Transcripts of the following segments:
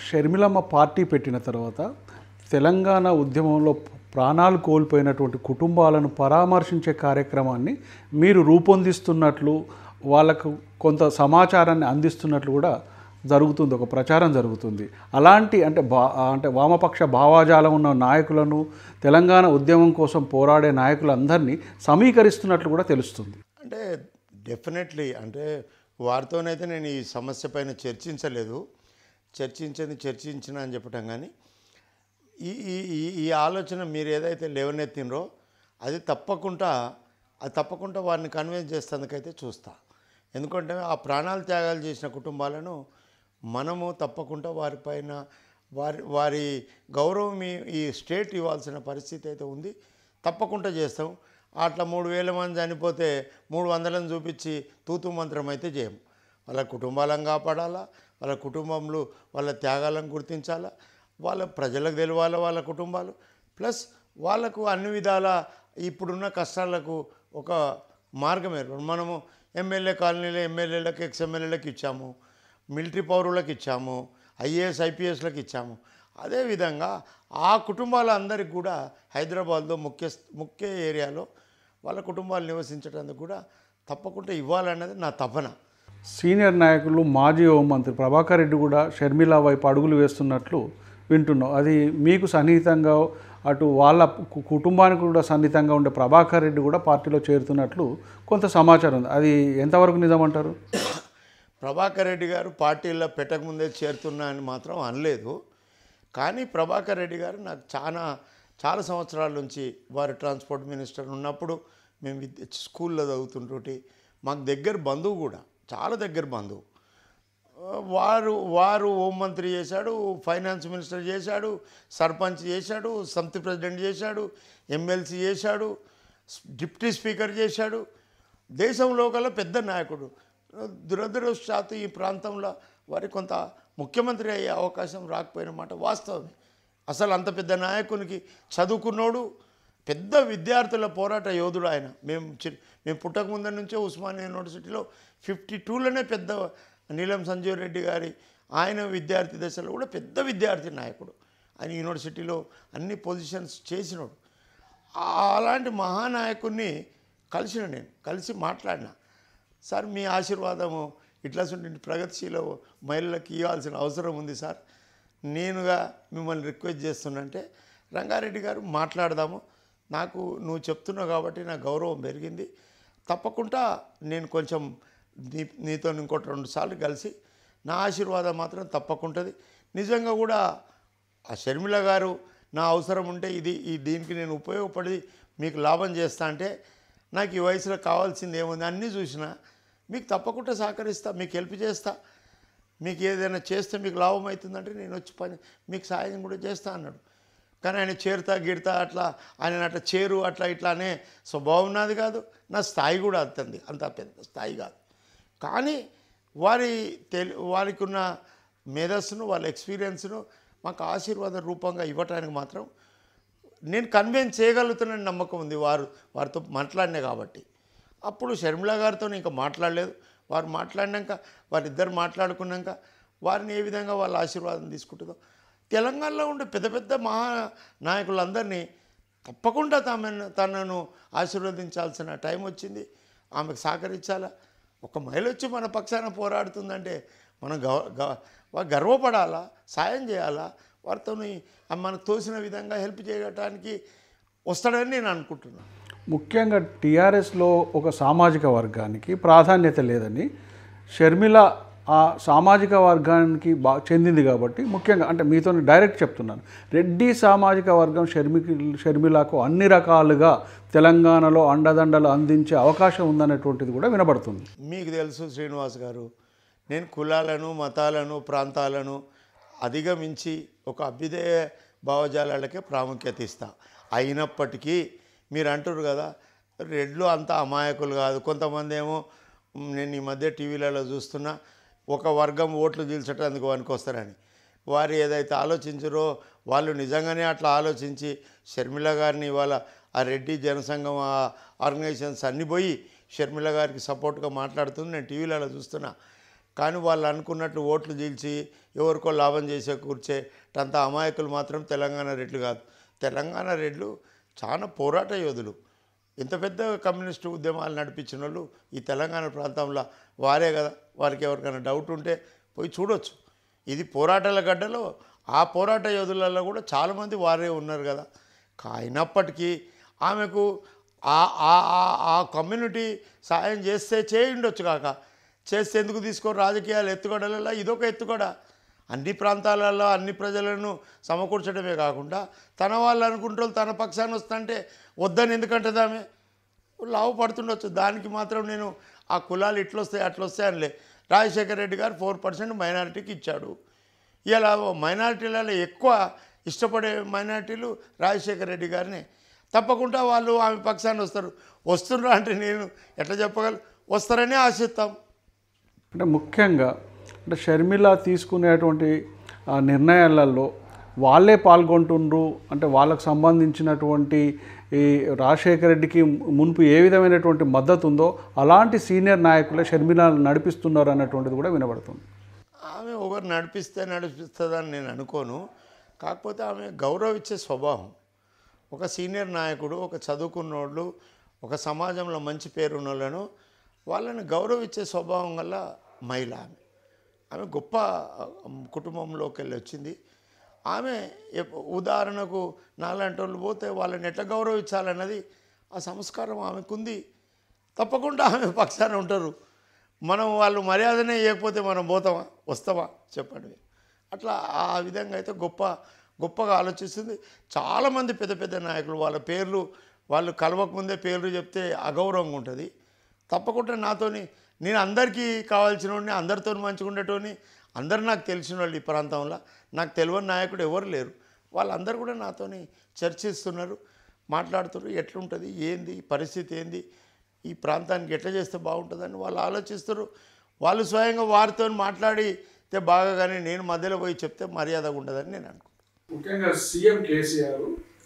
షర్మిలమ్మ పార్టీ పెట్టిన తర్వాత తెలంగాణ ఉద్యమంలో ప్రాణాలు కోల్పోయినటువంటి కుటుంబాలను పరామర్శించే కార్యక్రమాన్ని మీరు రూపొందిస్తున్నట్లు వాళ్ళకు కొంత సమాచారాన్ని అందిస్తున్నట్లు కూడా జరుగుతుంది ఒక ప్రచారం జరుగుతుంది అలాంటి అంటే బా అంటే వామపక్ష భావాజాలం ఉన్న నాయకులను తెలంగాణ ఉద్యమం కోసం పోరాడే నాయకులందరినీ సమీకరిస్తున్నట్లు కూడా తెలుస్తుంది అంటే డెఫినెట్లీ అంటే వారితోనైతే నేను ఈ సమస్య పైన చర్చించలేదు చర్చించని చర్చించిన అని చెప్పటం కానీ ఈ ఈ ఈ- ఈ ఆలోచన మీరు ఏదైతే లేవనెత్తినరో అది తప్పకుండా అది తప్పకుండా వారిని కన్విన్స్ చేసేందుకైతే చూస్తా ఎందుకంటే ఆ ప్రాణాలు త్యాగాలు చేసిన కుటుంబాలను మనము తప్పకుండా వారిపైన వారి వారి గౌరవం ఈ- ఈ స్టేట్ ఇవ్వాల్సిన పరిస్థితి అయితే ఉంది తప్పకుండా చేస్తాం అట్లా మూడు వేల మంది చనిపోతే మూడు వందలను చూపించి తూతు మంత్రం అయితే చేయం వాళ్ళ కుటుంబాలను కాపాడాలా వాళ్ళ కుటుంబంలో వాళ్ళ త్యాగాలను గుర్తించాలా వాళ్ళ ప్రజలకు తెలియాలి వాళ్ళ కుటుంబాలు ప్లస్ వాళ్ళకు అన్ని విధాల ఇప్పుడున్న కష్టాలకు ఒక మార్గం ఏర్పడు మనము ఎమ్మెల్యే కాలనీలో ఎమ్మెల్యేలకు ఎక్స్ ఎమ్మెల్యేలకు ఇచ్చాము మిలిటరీ పౌరులకు ఇచ్చాము ఐఏఎస్ ఐపీఎస్లకు ఇచ్చాము అదేవిధంగా ఆ కుటుంబాలందరికీ కూడా హైదరాబాద్లో ముఖ్య ముఖ్య ఏరియాలో వాళ్ళ కుటుంబాలు నివసించడానికి కూడా తప్పకుండా ఇవ్వాలన్నది నా తపన సీనియర్ నాయకులు మాజీ హోంమంత్రి ప్రభాకర్ రెడ్డి కూడా షర్మిల వైపు అడుగులు వేస్తున్నట్లు వింటున్నాం అది మీకు సన్నిహితంగా అటు వాళ్ళ కు- కుటుంబానికి కూడా సన్నిహితంగా ఉండే ప్రభాకర్ రెడ్డి కూడా పార్టీలో చేరుతున్నట్లు కొంత సమాచారం ఉంది అది ఎంతవరకు నిజమంటారు ప్రభాకర్ రెడ్డి గారు పార్టీల్లో పెట్టకముందే చేరుతున్నా అని మాత్రం అనలేదు కానీ ప్రభాకర్ రెడ్డి గారు నాకు చాలా చాలా సంవత్సరాల నుంచి వారు ట్రాన్స్పోర్ట్ మినిస్టర్ ఉన్నప్పుడు మేము విద్య స్కూల్లో చదువుతుంటుంటే మాకు దగ్గర బంధువు కూడా చాలా దగ్గర బంధువు ఆ, వారు వారు హోంమంత్రి చేశాడు ఫైనాన్స్ మినిస్టర్ చేశాడు సర్పంచ్ చేశాడు సమితి ప్రెసిడెంట్ చేశాడు ఎమ్మెల్సీ చేశాడు స్- డిప్యూటీ స్పీకర్ చేశాడు దేశంలో గల పెద్ద నాయకుడు దురదృష్టవశాత్తు ఈ ప్రాంతంలో వారి కొంత ముఖ్యమంత్రి అయ్యే అవకాశం రాకపోయిన మాట వాస్తవమే అసలు అంత పెద్ద నాయకునికి చదువుకున్నోడు పెద్ద విద్యార్థుల పోరాట యోధుడు ఆయన మేము చి- మేము పుట్టక ముందర నుంచే ఉస్మానియా యూనివర్సిటీలో ఫిఫ్టీ టూలోనే పెద్ద నీలం సంజీవ్ రెడ్డి గారి ఆయన విద్యార్థి దశలో కూడా పెద్ద విద్యార్థి నాయకుడు ఆయన యూనివర్సిటీలో అన్ని పొజిషన్స్ చేసినోడు ఆ- అలాంటి మహానాయకుడిని కలిసిన నేను కలిసి మాట్లాడినా సార్ మీ ఆశీర్వాదము ఇట్లా ప్రగతిశీల మహిళలకు ఇవ్వాల్సిన అవసరం ఉంది సార్ నేనుగా మిమ్మల్ని రిక్వెస్ట్ చేస్తున్నంటే రంగారెడ్డి గారు మాట్లాడదాము నాకు నువ్వు చెప్తున్నావు కాబట్టి నా గౌరవం పెరిగింది తప్పకుండా నేను కొంచెం నీ నీతో ఇంకోటి రెండు సార్లు కలిసి నా ఆశీర్వాదం మాత్రం తప్పకుంటుంది నిజంగా కూడా ఆ షర్మిల గారు నా అవసరం ఉంటే ఇది ఈ దీనికి నేను ఉపయోగపడి మీకు లాభం చేస్తా అంటే నాకు ఈ వయసులో కావాల్సింది ఏముంది అన్నీ చూసినా మీకు తప్పకుండా సహకరిస్తా మీకు హెల్ప్ చేస్తా మీకు ఏదైనా చేస్తే మీకు లాభం అవుతుందంటే నేను వచ్చి పని మీకు సాయం కూడా చేస్తా అన్నాడు కానీ ఆయన చేరుతా గిడతా అట్లా ఆయన అట్లా చేరు అట్లా ఇట్లా అనే స్వభావం నాది కాదు నా స్థాయి కూడా అంతంది అంత పెద్ద స్థాయి కాదు కానీ వారి తెలి వారికి ఉన్న మేధస్సును వాళ్ళ ఎక్స్పీరియన్స్ను మాకు ఆశీర్వాద రూపంగా ఇవ్వటానికి మాత్రం నేను కన్విన్స్ చేయగలుగుతానని నమ్మకం ఉంది వారు వారితో మాట్లాడినా కాబట్టి అప్పుడు షర్మిల గారితో ఇంకా మాట్లాడలేదు వారు మాట్లాడినాక వారిద్దరు మాట్లాడుకున్నాక వారిని ఏ విధంగా వాళ్ళ ఆశీర్వాదం తీసుకుంటుందో తెలంగాణలో ఉండే పెద్ద పెద్ద మహా నాయకులందరినీ తప్పకుండా తమను తనను ఆశీర్వదించాల్సిన టైం వచ్చింది ఆమెకు సహకరించాలా ఒక మహిళ వచ్చి మన పక్షాన పోరాడుతుందంటే మనం గవ గ- వా- గర్వపడాలా సాయం చేయాలా వారితో మనకు తోసిన విధంగా హెల్ప్ చేయడానికి వస్తాడని నేను అనుకుంటున్నాను ముఖ్యంగా టీఆర్ఎస్లో ఒక సామాజిక వర్గానికి ప్రాధాన్యత లేదని షర్మిల ఆ సామాజిక వర్గానికి బా చెందింది కాబట్టి ముఖ్యంగా అంటే మీతో డైరెక్ట్ చెప్తున్నాను రెడ్డి సామాజిక వర్గం షర్మి షర్మిలకు అన్ని రకాలుగా తెలంగాణలో అండదండలు అందించే అవకాశం ఉందనేటువంటిది కూడా వినబడుతుంది మీకు తెలుసు శ్రీనివాస్ గారు నేను కులాలను మతాలను ప్రాంతాలను అధిగమించి ఒక అభ్యుదయ భావజాలాలకే ప్రాముఖ్యత ఇస్తా అయినప్పటికీ మీరు అంటారు కదా రెడ్లు అంత అమాయకులు కాదు కొంతమంది ఏమో "మ్, నేను ఈ మధ్య టీవీలలో చూస్తున్నా ఒక వర్గం ఓట్లు చీల్చడానికి వస్తారని వారు ఏదైతే ఆలోచించారో వాళ్ళు నిజంగానే అట్లా ఆలోచించి షర్మిల గారిని ఇవాళ ఆ రెడ్డి జనసంఘం ఆ ఆర్గనైజేషన్స్ అన్నీ పోయి షర్మిల గారికి సపోర్ట్గా మాట్లాడుతుంది నేను టీవీలలో చూస్తున్నా కానీ వాళ్ళు అనుకున్నట్లు ఓట్లు చీల్చి ఎవరికో లాభం చేసే కూర్చే అంత అమాయకులు మాత్రం తెలంగాణ రెడ్లు కాదు తెలంగాణ రెడ్లు చాలా పోరాట యోధులు ఇంత పెద్ద కమ్యూనిస్టు ఉద్యమాలు నడిపించిన వాళ్ళు ఈ తెలంగాణ ప్రాంతంలో వారే కదా వారికి ఎవరికైనా డౌట్ ఉంటే పోయి చూడొచ్చు ఇది పోరాటాల గడ్డలో ఆ పోరాట యోధులలో కూడా చాలామంది వారే ఉన్నారు కదా కా- అయినప్పటికీ ఆమెకు ఆ ఆ- ఆ- ఆ కమ్యూనిటీ సాయం చేస్తే చేయండొచ్చు కాక చేస్తే ఎందుకు తీసుకో రాజకీయాలు ఎత్తుగడలలో ఇదొక ఎత్తుగడ అన్ని ప్రాంతాలలో అన్ని ప్రజలను సమకూర్చడమే కాకుండా తన వాళ్ళు అనుకుంటారు తన పక్షాన్ని వస్తుంటే వద్దని ఎందుకంటే ఆమె లాభపడుతుండొచ్చు దానికి మాత్రం నేను ఆ కులాలు ఇట్లొస్తాయి అట్లొస్తాయి అనిలే రాజశేఖర రెడ్డి గారు ఫోర్ పర్సెంట్ మైనారిటీకి ఇచ్చాడు ఇలా మైనారిటీలలో ఎక్కువ ఇష్టపడే మైనారిటీలు రాజశేఖర రెడ్డి గారిని తప్పకుండా వాళ్ళు ఆమె పక్షాన్ని వస్తారు వస్తున్నారు అంటే నేను ఎట్లా చెప్పగలను వస్తారని ఆశిస్తాం అంటే ముఖ్యంగా అంటే షర్మిల తీసుకునేటువంటి ఆ, నిర్ణయాలలో వాళ్ళే పాల్గొంటుండ్రు అంటే వాళ్ళకు సంబంధించినటువంటి ఈ రాజశేఖర రెడ్డికి మున్పు ఏ విధమైనటువంటి మద్దతు ఉందో అలాంటి సీనియర్ నాయకులే షర్మిల నడిపిస్తున్నారు అన్నటువంటిది కూడా వినబడుతుంది ఆమె ఒకరు నడిపిస్తే నడిపిస్తుందని నేను అనుకోను కాకపోతే ఆమె గౌరవించే స్వభావం ఒక సీనియర్ నాయకుడు ఒక చదువుకున్నోళ్ళు ఒక సమాజంలో మంచి పేరున్న వాళ్ళను వాళ్ళని గౌరవించే స్వభావం వల్ల మహిళ ఆమె ఆమె గొప్ప ఆ, కుటుంబంలోకి వెళ్ళి వచ్చింది ఆమె ఎప్ప- ఉదాహరణకు నాలాంటి వాళ్ళు పోతే వాళ్ళని ఎట్లా గౌరవించాలన్నది ఆ సంస్కారం ఆమెకుంది తప్పకుండా ఆమె పక్షాన ఉంటారు మనం వాళ్ళు మర్యాదనే ఇవ్వకపోతే మనం పోతామా వస్తామా చెప్పండి మీరు. అట్లా ఆ విధంగా అయితే గొప్ప గొప్పగా ఆలోచిస్తుంది చాలామంది పెద్ద పెద్ద నాయకులు వాళ్ళ పేర్లు వాళ్ళు కలవకముందే పేర్లు చెప్తే అగౌరవంగా ఉంటుంది తప్పకుండా నాతోని నేను అందరికీ కావాల్సిన వాడిని అందరితో మంచిగా ఉండేటోని అందరు నాకు తెలిసిన వాళ్ళు ఈ ప్రాంతంలో నాకు తెలియని నాయకుడు ఎవరు లేరు వాళ్ళందరూ కూడా నాతోని చర్చిస్తున్నారు మాట్లాడుతున్నారు ఎట్లుంటుంది ఏంది పరిస్థితి ఏంది ఈ ప్రాంతానికి ఎట్లా చేస్తే బాగుంటుందని వాళ్ళు ఆలోచిస్తారు వాళ్ళు స్వయంగా వారితో మాట్లాడితే బాగా కానీ నేను మధ్యలో పోయి చెప్తే మర్యాదగా ఉండదని నేను అనుకుంటున్నాను ముఖ్యంగా సీఎం కేసీఆర్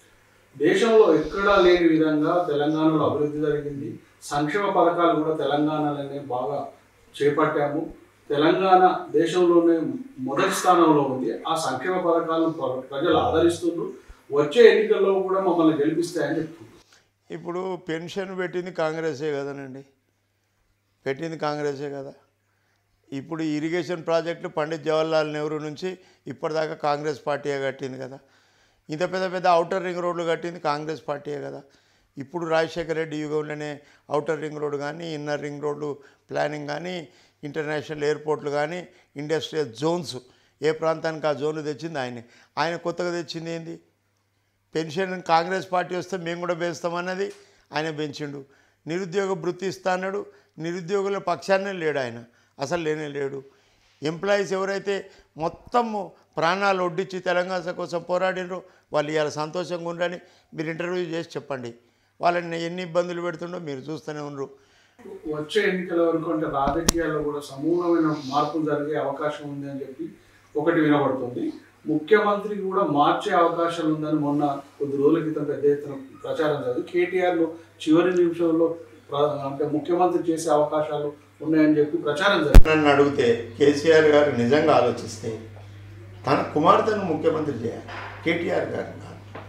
దేశంలో ఎక్కడా లేని విధంగా తెలంగాణలో అభివృద్ధి జరిగింది సంక్షేమ పథకాలు కూడా తెలంగాణలోనే బాగా చేపట్టాము తెలంగాణ దేశంలోనే మొదటి స్థానంలో ఉంది ఆ సంక్షేమ పథకాలను ప్ర- ప్రజలు ఆదరిస్తున్నారు వచ్చే ఎన్నికల్లో కూడా మమ్మల్ని గెలిపిస్తాయని చెప్తున్నారు ఇప్పుడు పెన్షన్ పెట్టింది కాంగ్రెసే కదనండి పెట్టింది కాంగ్రెసే కదా ఇప్పుడు ఇరిగేషన్ ప్రాజెక్టులు పండిత్ జవహర్లాల్ నెహ్రూ నుంచి ఇప్పటిదాకా కాంగ్రెస్ పార్టీయే కట్టింది కదా ఇంత పెద్ద పెద్ద అవుటర్ రింగ్ రోడ్లు కట్టింది కాంగ్రెస్ పార్టీయే కదా ఇప్పుడు రాజశేఖర రెడ్డి యుగంలోనే అవుటర్ రింగ్ రోడ్ కానీ ఇన్నర్ రింగ్ రోడ్డు ప్లానింగ్ కానీ ఇంటర్నేషనల్ ఎయిర్పోర్ట్లు కానీ ఇండస్ట్రియల్ జోన్స్ ఏ ప్రాంతానికి ఆ జోన్లు తెచ్చింది ఆయనే ఆయన కొత్తగా తెచ్చింది ఏంది పెన్షన్ కాంగ్రెస్ పార్టీ వస్తే మేము కూడా పెంచుతామన్నది ఆయన పెంచిండు నిరుద్యోగ వృత్తి ఇస్తా అన్నాడు నిరుద్యోగుల పక్షాన్నే లేడు ఆయన అసలు లేనే లేడు ఎంప్లాయీస్ ఎవరైతే మొత్తం ప్రాణాలు ఒడ్డించి తెలంగాణ కోసం పోరాడినరో వాళ్ళు ఇవాళ సంతోషంగా ఉండని మీరు ఇంటర్వ్యూ చేసి చెప్పండి వాళ్ళని ఎన్ని ఇబ్బందులు పెడుతుండో మీరు చూస్తూనే ఉండరు వచ్చే ఎన్నికల వరకు అంటే రాజకీయాల్లో కూడా సమూలమైన మార్పులు జరిగే అవకాశం ఉంది అని చెప్పి ఒకటి వినబడుతుంది ముఖ్యమంత్రి కూడా మార్చే అవకాశాలు ఉందని మొన్న కొద్ది రోజుల క్రితం పెద్ద ఎత్తున ప్రచారం జరిగింది కేటీఆర్లో చివరి నిమిషంలో ప్ర- అంటే ముఖ్యమంత్రి చేసే అవకాశాలు ఉన్నాయని చెప్పి ప్రచారం జరిగింది నన్ను అడిగితే కేసీఆర్ గారు నిజంగా ఆలోచిస్తే తన కుమార్తెను ముఖ్యమంత్రి చేయాలి కేటీఆర్ గారు కాదు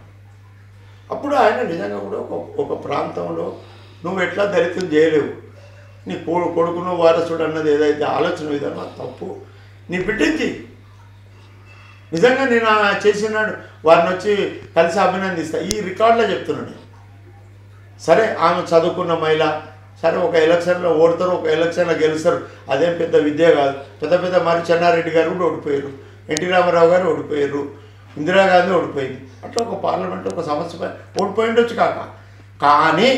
అప్పుడు ఆయన నిజంగా కూడా ఒక ఒక ప్రాంతంలో నువ్వు ఎట్లా దళితులు చేయలేవు నీ కొడు కొడుకును వారసుడు అన్నది ఏదైతే ఆలోచన విధానం అది తప్పు నీ బిడ్డించి నిజంగా నేను ఆ చేసినాడు వారిని వచ్చి కలిసి అభినందిస్తా ఈ రికార్డులో చెప్తున్నాను నేను సరే ఆమె చదువుకున్న మహిళ సరే ఒక ఎలక్షన్లో ఓడతారు ఒక ఎలక్షన్లో గెలుస్తారు అదేం పెద్ద విద్య కాదు పెద్ద పెద్ద మరి చెన్నారెడ్డి గారు కూడా ఓడిపోయారు ఎన్టీ రామారావు గారు ఓడిపోయారు ఇందిరాగాంధీ ఓడిపోయింది అట్లా ఒక పార్లమెంట్ ఒక సమస్య పై ఓడిపోయిండొచ్చు కాక కానీ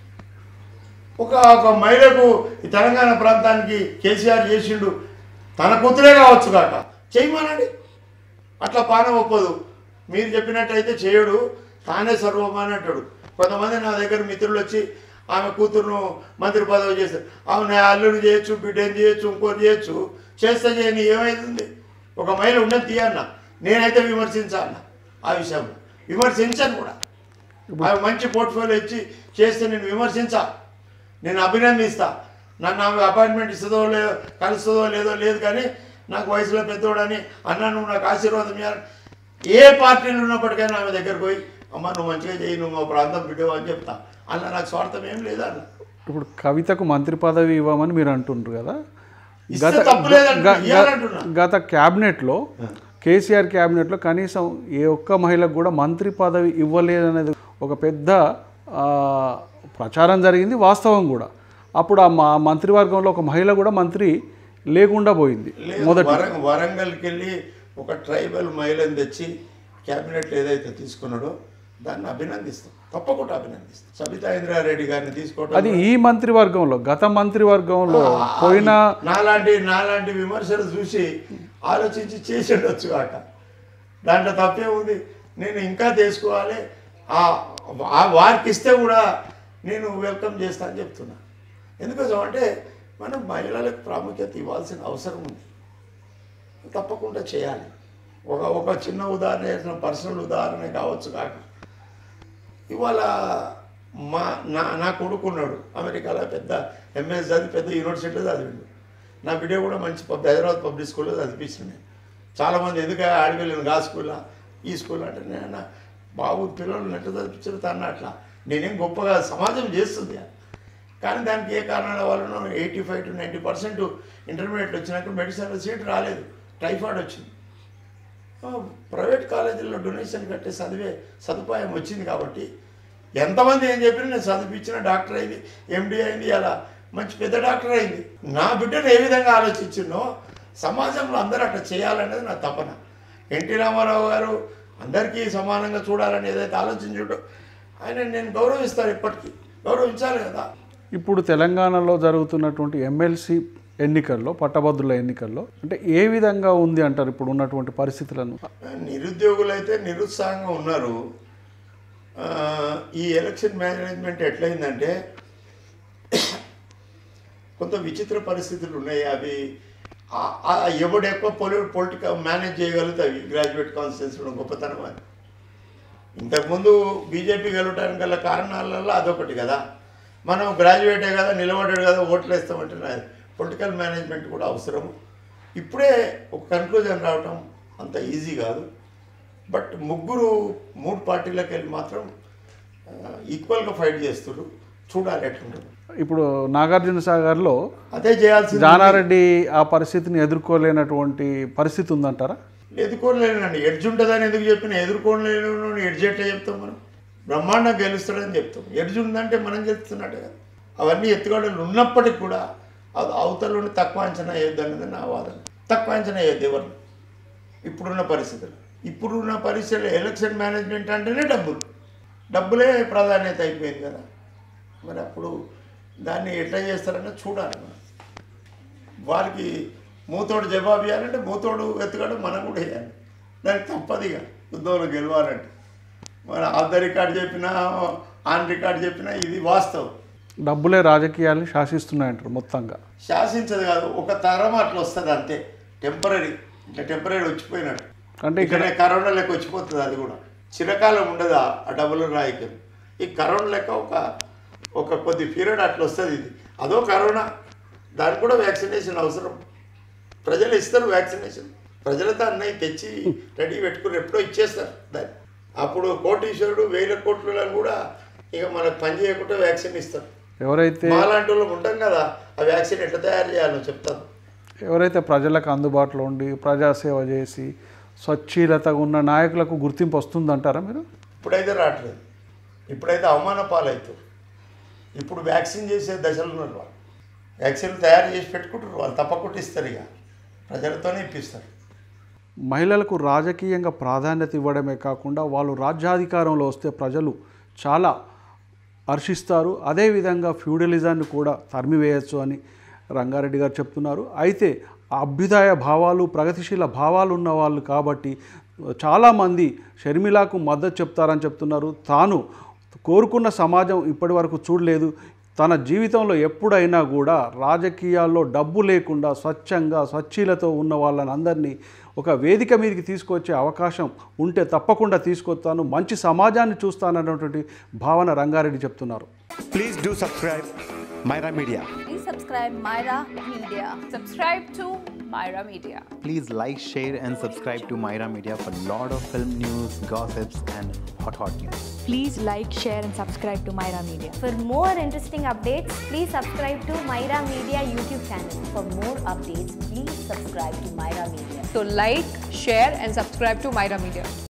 ఒక ఒక మహిళకు ఈ తెలంగాణ ప్రాంతానికి కేసీఆర్ చేసిండు తన కూతురే కావచ్చు కాక చేయమనండి అట్లా పానం ఒప్పదు మీరు చెప్పినట్టయితే చేయడు తానే సర్వమాని అంటాడు కొంతమంది నా దగ్గర మిత్రులు వచ్చి ఆమె కూతురును మంత్రి పదవి చేస్తారు ఆమె అల్లుడు చేయొచ్చు బిడ్డని చేయొచ్చు ఇంకోటి చేయొచ్చు చేస్తే చేయని ఏమైతుంది ఒక మహిళ ఉన్నది తీయన్న నేనైతే విమర్శించాలన్న ఆ విషయంలో విమర్శించాను కూడా ఆమె మంచి పోర్ట్ఫోలియో ఇచ్చి చేస్తే నేను విమర్శించా నేను అభినందిస్తా నన్ను ఆమె అపాయింట్మెంట్ ఇస్తుందో లేదో కలుస్తుందో లేదో లేదు కానీ నాకు వయసులో పెద్దోడని అన్న నువ్వు నాకు ఆశీర్వాదం ఇవ్వాలి ఏ పార్టీలు ఉన్నప్పటికైనా ఆమె దగ్గరకు పోయి అమ్మ నువ్వు మంచిగా చేయి నువ్వు మా ప్రాంతం బిడ్డవు అని చెప్తా అన్న నాకు స్వార్థం ఏం లేదు అన్న ఇప్పుడు కవితకు మంత్రి పదవి ఇవ్వమని మీరు అంటుండ్రు కదా ఇస్తే తప్పులేదంటున్నా, గ- గ- ఇయ్యాలంటున్నా. గత క్యాబినెట్లో కేసీఆర్ క్యాబినెట్లో కనీసం ఏ ఒక్క మహిళకు కూడా మంత్రి పదవి ఇవ్వలేదనేది ఒక పెద్ద ఆ, ప్రచారం జరిగింది వాస్తవం కూడా అప్పుడు ఆ మా మంత్రివర్గంలో ఒక మహిళ కూడా మంత్రి లేకుండా పోయింది లేదు వరం వరంగల్కి వెళ్ళి ఒక ట్రైబల్ మహిళను తెచ్చి క్యాబినెట్ ఏదైతే తీసుకున్నాడో దాన్ని అభినందిస్తాం తప్పకుండా అభినందిస్తాం సబితా ఇంద్రారెడ్డి గారిని తీసుకోవడం అది ఈ మంత్రివర్గంలో గత మంత్రివర్గంలో పోయిన నాలాంటి నాలాంటి విమర్శలు చూసి ఆలోచించి చేసి ఉండొచ్చు కాక దాంట్లో తప్పే ఉంది నేను ఇంకా తీసుకోవాలి ఆ- ఆ వారికి ఇస్తే కూడా నేను వెల్కమ్ చేస్తా అని చెప్తున్నా ఎందుకోసం అంటే మనం మహిళలకు ప్రాముఖ్యత ఇవ్వాల్సిన అవసరం ఉంది తప్పకుండా చేయాలి ఒక ఒక చిన్న ఉదాహరణ చేసిన పర్సనల్ ఉదాహరణ కావచ్చు కాక ఇవాళ మా నా నా కొడుకున్నాడు అమెరికాలో పెద్ద ఎంఎస్ చదివి పెద్ద యూనివర్సిటీలో చదివిండు నా బిడ్డ కూడా మంచి పబ్ హైదరాబాద్ పబ్లిక్ స్కూల్లో చదివించిన నేను చాలామంది ఎందుకు ఆడిపోయాను గా స్కూల్లో ఈ స్కూల్ అంటే నేను అన్న, బాబు పిల్లలు ఎట్లా చదివించారు తన అట్లా నేనేం గొప్పగా సమాజం చేస్తుంది కానీ దానికి ఏ కారణాల వలన eighty five to ninety percent intermediate వచ్చినాక మెడిసిన్లో సీట్ రాలేదు టైఫాయిడ్ వచ్చింది ఆ, ప్రైవేట్ కాలేజీల్లో డొనేషన్ కట్టే చదివే సదుపాయం వచ్చింది కాబట్టి ఎంతమంది ఏం చెప్పినా నేను చదివించిన డాక్టర్ అయింది ఎండి అయింది అలా మంచి పెద్ద డాక్టర్ అయింది నా బిడ్డను ఏ విధంగా ఆలోచించిందో సమాజంలో అందరూ అట్లా చేయాలనేది నా తపన ఎన్టీ రామారావు గారు అందరికీ సమానంగా చూడాలని ఏదైతే ఆలోచించుంటో ఆయన నేను గౌరవిస్తాను ఇప్పటికీ గౌరవించాలి కదా ఇప్పుడు తెలంగాణలో జరుగుతున్నటువంటి ఎమ్మెల్సీ ఎన్నికల్లో పట్టభద్రుల ఎన్నికల్లో అంటే ఏ విధంగా ఉంది అంటారు ఇప్పుడు ఉన్నటువంటి పరిస్థితులను నిరుద్యోగులు అయితే నిరుత్సాహంగా ఉన్నారు ఆ, ఈ ఎలక్షన్ మేనేజ్మెంట్ ఎట్లయిందంటే కొంత విచిత్ర పరిస్థితులు ఉన్నాయి అవి ఆ- ఆ ఎవడు ఎక్కువ పొలి పొలిటికల్ మేనేజ్ చేయగలుగుతాయి అవి గ్రాడ్యుయేట్ కాన్స్టిట్యూన్సీలో గొప్పతనం అది ఇంతకుముందు బీజేపీ గెలవడానికి గల కారణాలలో అదొకటి కదా మనం గ్రాడ్యుయేటే కదా నిలబడ్డాడు కదా ఓట్లు వేస్తామంటే పొలిటికల్ మేనేజ్మెంట్ కూడా అవసరం ఇప్పుడే ఒక కన్క్లూజన్ రావటం అంత ఈజీ కాదు బట్ ముగ్గురు మూడు పార్టీలకు వెళ్ళి మాత్రం ఈక్వల్గా ఫైట్ చేస్తున్నారు చూడాలి ఎట్లుంటుంది ఇప్పుడు నాగార్జున సాగర్లో అదే చేయాల్సింది జానారెడ్డి ఆ పరిస్థితిని ఎదుర్కోలేనటువంటి పరిస్థితి ఉందంటారా ఎదుర్కోలేనండి ఎడ్జ్ ఉంటుందని ఎందుకు చెప్పిన ఎదుర్కోలేను ఎడ్జ్ ఎట్లా చెప్తాం మనం బ్రహ్మాండం గెలుస్తాడని చెప్తాం ఎడ్జ్ ఉందంటే మనం గెలుస్తున్నట్టు కదా అవన్నీ ఎత్తుగడలు ఉన్నప్పటికీ కూడా అది అవతలని తక్కువ అంచనా వేయొద్దు అనేది నా వాదన తక్కువ అంచనా వేయొద్దు ఎవరిని ఇప్పుడున్న పరిస్థితులు ఇప్పుడున్న పరిస్థితులు ఎలక్షన్ మేనేజ్మెంట్ అంటేనే డబ్బులు డబ్బులే ప్రాధాన్యత అయిపోయింది కదా మరి అప్పుడు దాన్ని ఎట్లా చేస్తారన్నది చూడాలి మనం వారికి మూతోడు జవాబు ఇవ్వాలంటే మూతోడు ఎత్తుగడం మనం కూడా వేయాలి దానికి తప్పదిగా యుద్ధంలో గెలవాలంటే మన ఆఫ్ ద రికార్డ్ చెప్పినా ఆన్ రికార్డ్ చెప్పినా ఇది వాస్తవం డబ్బులే రాజకీయాల్ని శాసిస్తున్నాయంటారు మొత్తంగా శాసించదు కాదు ఒక తరం అట్లా వస్తుంది అంతే టెంపరీ ఇట్లా టెంపరీ వచ్చిపోయినట్టు అంటే ఇక్కడ ఇక్కడే కరోనా లెక్క వచ్చిపోతుంది అది కూడా చిరకాలం ఉండదు ఆ- ఆ డబ్బులు రాయికం ఈ కరోనా లెక్క ఒక ఒక కొద్ది పీరియడ్ అట్లా వస్తుంది ఇది అదో కరోనా దానికి కూడా వ్యాక్సినేషన్ అవసరం ప్రజలు ఇస్తారు వ్యాక్సినేషన్ ప్రజలతో అన్నయ్య తెచ్చి రెడీ పెట్టుకుని ఎప్పుడో ఇచ్చేస్తారు దాన్ని అప్పుడు కోటీశ్వరుడు వేల కోట్లను కూడా ఇక మనకు పని చేయకుండా వ్యాక్సిన్ ఇస్తారు ఎవరైతే మాలాంటి వాళ్ళం ఉంటాం కదా ఆ వ్యాక్సిన్ ఎట్లా తయారు చేయాలో చెప్తాను ఎవరైతే ప్రజలకు అందుబాటులో ఉండి ప్రజాసేవ చేసి స్వచ్ఛీలతగా ఉన్న నాయకులకు గుర్తింపు వస్తుందంటారా మీరు ఇప్పుడైతే రావట్లేదు ఇప్పుడైతే అవమాన పాలవుతారు ఇప్పుడు వ్యాక్సిన్ చేసే దశలో ఉన్నారు వాళ్ళు వ్యాక్సిన్ తయారు చేసి పెట్టుకుంటారు వాళ్ళు తప్పకుండా ఇస్తారు ఇక ప్రజలతోనే ఇప్పిస్తారు మహిళలకు రాజకీయంగా ప్రాధాన్యత ఇవ్వడమే కాకుండా వాళ్ళు రాజ్యాధికారంలో వస్తే ప్రజలు చాలా హర్షిస్తారు అదేవిధంగా ఫ్యూడలిజాన్ని కూడా తరిమివేయచ్చు అని రంగారెడ్డి గారు చెప్తున్నారు అయితే ఆ అభ్యుదయ భావాలు ప్రగతిశీల భావాలు ఉన్న వాళ్ళు కాబట్టి చాలామంది షర్మిలాకు మద్దతు చెప్తారని చెప్తున్నారు తాను కోరుకున్న సమాజం ఇప్పటి వరకు చూడలేదు తన జీవితంలో ఎప్పుడైనా కూడా రాజకీయాల్లో డబ్బు లేకుండా స్వచ్ఛంగా స్వచ్ఛీలతో ఉన్న వాళ్ళని అందరినీ ఒక వేదిక మీదకి తీసుకొచ్చే అవకాశం ఉంటే తప్పకుండా తీసుకొస్తాను మంచి సమాజాన్ని చూస్తానన్నటువంటి భావన రంగారెడ్డి చెప్తున్నారు Please do subscribe Myra Media. Please subscribe Myra Media. Subscribe to Myra Media. Please like, share, and subscribe to Myra Media for lot of film news, gossips, and hot hot news. Please like, share, and subscribe to Myra Media. For more interesting updates, please subscribe to Myra Media YouTube channel. For more updates, please subscribe to Myra Media. So like, share and subscribe to Myra Media.